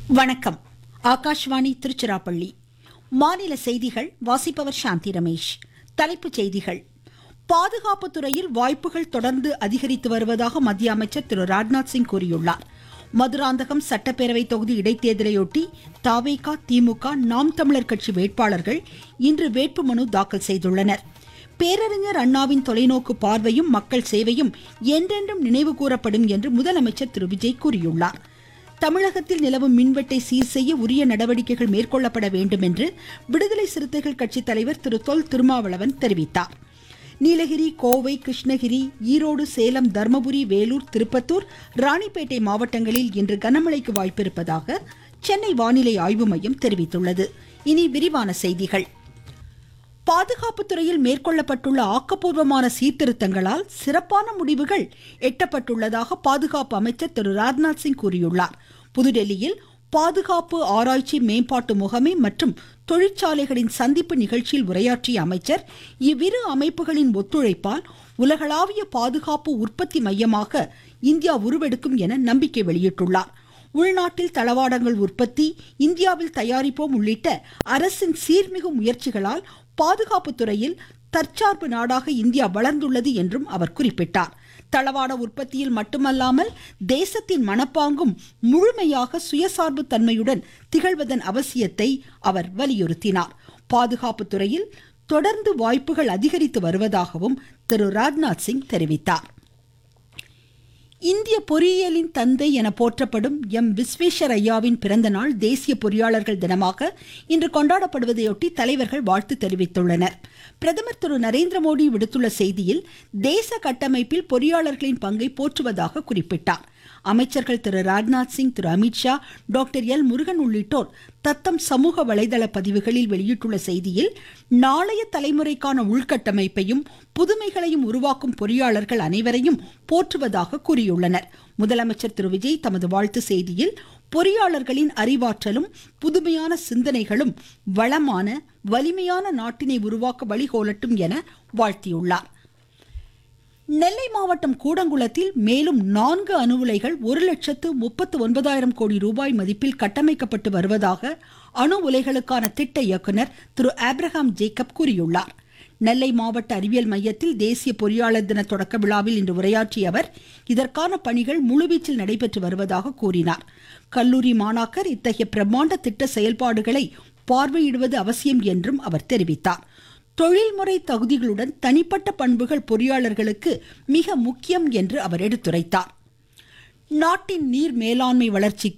வணக்கம் ஆகாஷ்வாணி திருச்சிராப்பள்ளி மாநில செய்திகள் வாசிப்பவர் சாந்தி ரமேஷ் தலைப்புச் செய்திகள் பாதுகாப்பு துறையில் வாய்ப்புகள் தொடர்ந்து அதிகரித்து வருவதாக மத்திய அமைச்சர் திரு ராஜ்நாத் சிங் கூறியுள்ளார் மதுராந்தகம் சட்டப்பேரவை தொகுதி இடைத்தேர்தலையொட்டி தாவேகா திமுக நாம் தமிழர் கட்சி வேட்பாளர்கள் இன்று வேட்புமனு தாக்கல் செய்துள்ளனர் பேரறிஞர் அண்ணாவின் தொலைநோக்கு பார்வையும் மக்கள் சேவையும் என்றென்றும் நினைவு கூறப்படும் என்று முதலமைச்சர் திரு விஜய் கூறியுள்ளார் தமிழகத்தில் நிலவும் மின்வெட்டை சீர் செய்ய உரிய நடவடிக்கைகள் மேற்கொள்ளப்பட வேண்டும் என்று விடுதலை சிறுத்தைகள் கட்சி தலைவர் திரு தொல் திருமாவளவன் தெரிவித்தார் நீலகிரி கோவை கிருஷ்ணகிரி ஈரோடு சேலம் தர்மபுரி வேலூர் திருப்பத்தூர் ராணிப்பேட்டை மாவட்டங்களில் இன்று கனமழைக்கு வாய்ப்பிருப்பதாக சென்னை வானிலை ஆய்வு மையம் தெரிவித்துள்ளது இனி விரிவான செய்திகள் பாதுகாப்பு துறையில் மேற்கொள்ளப்பட்டுள்ள ஆக்கப்பூர்வமான சீர்திருத்தங்களால் சிறப்பான முடிவுகள் எட்டப்பட்டுள்ளதாக பாதுகாப்பு அமைச்சர் திரு ராஜ்நாத் சிங் கூறியுள்ளார் புதுடெல்லியில் பாதுகாப்பு ஆராய்ச்சி மேம்பாட்டு முகமை மற்றும் தொழிற்சாலைகளின் சந்திப்பு நிகழ்ச்சியில் உரையாற்றிய அமைச்சர் இவ்விரு அமைப்புகளின் ஒத்துழைப்பால் உலகளாவிய பாதுகாப்பு உற்பத்தி மையமாக இந்தியா உருவெடுக்கும் என நம்பிக்கை வெளியிட்டுள்ளார் உள்நாட்டில் தளவாடங்கள் உற்பத்தி இந்தியாவில் தயாரிப்போம் உள்ளிட்ட அரசின் சீர்மிகு முயற்சிகளால் பாதுகாப்பு துறையில் தற்சார்பு நாடாக இந்தியா வளர்ந்துள்ளது என்றும் அவர் குறிப்பிட்டார் தளவாட உற்பத்தியில் மட்டுமல்லாமல் தேசத்தின் மனப்பாங்கும் முழுமையாக சுயசார்பு தன்மையுடன் திகழ்வதன் அவசியத்தை அவர் வலியுறுத்தினார் பாதுகாப்பு துறையில் தொடர்ந்து வாய்ப்புகள் அதிகரித்து வருவதாகவும் திரு ராஜ்நாத் சிங் தெரிவித்தார் இந்திய பொறியியலின் தந்தை என போற்றப்படும் எம் விஸ்வேஸ்வர் ஐயாவின் பிறந்த நாள் தேசிய பொறியாளர்கள் தினமாக இன்று கொண்டாடப்படுவதையொட்டி தலைவர்கள் வாழ்த்து தெரிவித்துள்ளனர் பிரதமர் திரு நரேந்திர மோடி விடுத்துள்ள செய்தியில் தேச கட்டமைப்பில் பொறியாளர்களின் பங்கை போற்றுவதாக குறிப்பிட்டார் அமைச்சர்கள் திரு ராஜ்நாத் சிங் திரு அமித்ஷா டாக்டர் எல் முருகன் உள்ளிட்டோர் தத்தம் சமூக வலைதள பதிவுகளில் வெளியிட்டுள்ள செய்தியில் நாளைய தலைமுறைக்கான உள்கட்டமைப்பையும் புதுமைகளையும் உருவாக்கும் பொறியாளர்கள் அனைவரையும் போற்றுவதாக கூறியுள்ளனர் முதலமைச்சர் திரு விஜய் தமது வாழ்த்து செய்தியில் பொறியாளர்களின் அறிவாற்றலும் புதுமையான சிந்தனைகளும் வளமான வலிமையான நாட்டினை உருவாக்க வழிகோலட்டும் என வாழ்த்தியுள்ளார் நெல்லை மாவட்டம் கூடங்குளத்தில் மேலும் நான்கு அணு உலைகள் ஒரு லட்சத்து முப்பத்து ஒன்பதாயிரம் கோடி ரூபாய் மதிப்பில் கட்டமைக்கப்பட்டு வருவதாக அணு உலைகளுக்கான திட்ட இயக்குனர் திரு ஆப்ரஹாம் ஜேக்கப் கூறியுள்ளார் நெல்லை மாவட்ட அறிவியல் மையத்தில் தேசிய பொறியாளர் தின தொடக்க விழாவில் இன்று உரையாற்றிய அவர் இதற்கான பணிகள் முழுவீச்சில் நடைபெற்று வருவதாக கூறினார் கல்லூரி மாணாக்கர் இத்தகைய பிரம்மாண்ட திட்ட செயல்பாடுகளை பார்வையிடுவது அவசியம் என்றும் அவர் தெரிவித்தார் தொழில்முறை தகுதிகளுடன் தனிப்பட்ட பண்புகள் பொறியாளர்களுக்கு மிக முக்கியம் என்று அவர் எடுத்துரைத்தார் நாட்டின் நீர் மேலாண்மை வளர்ச்சிக்கு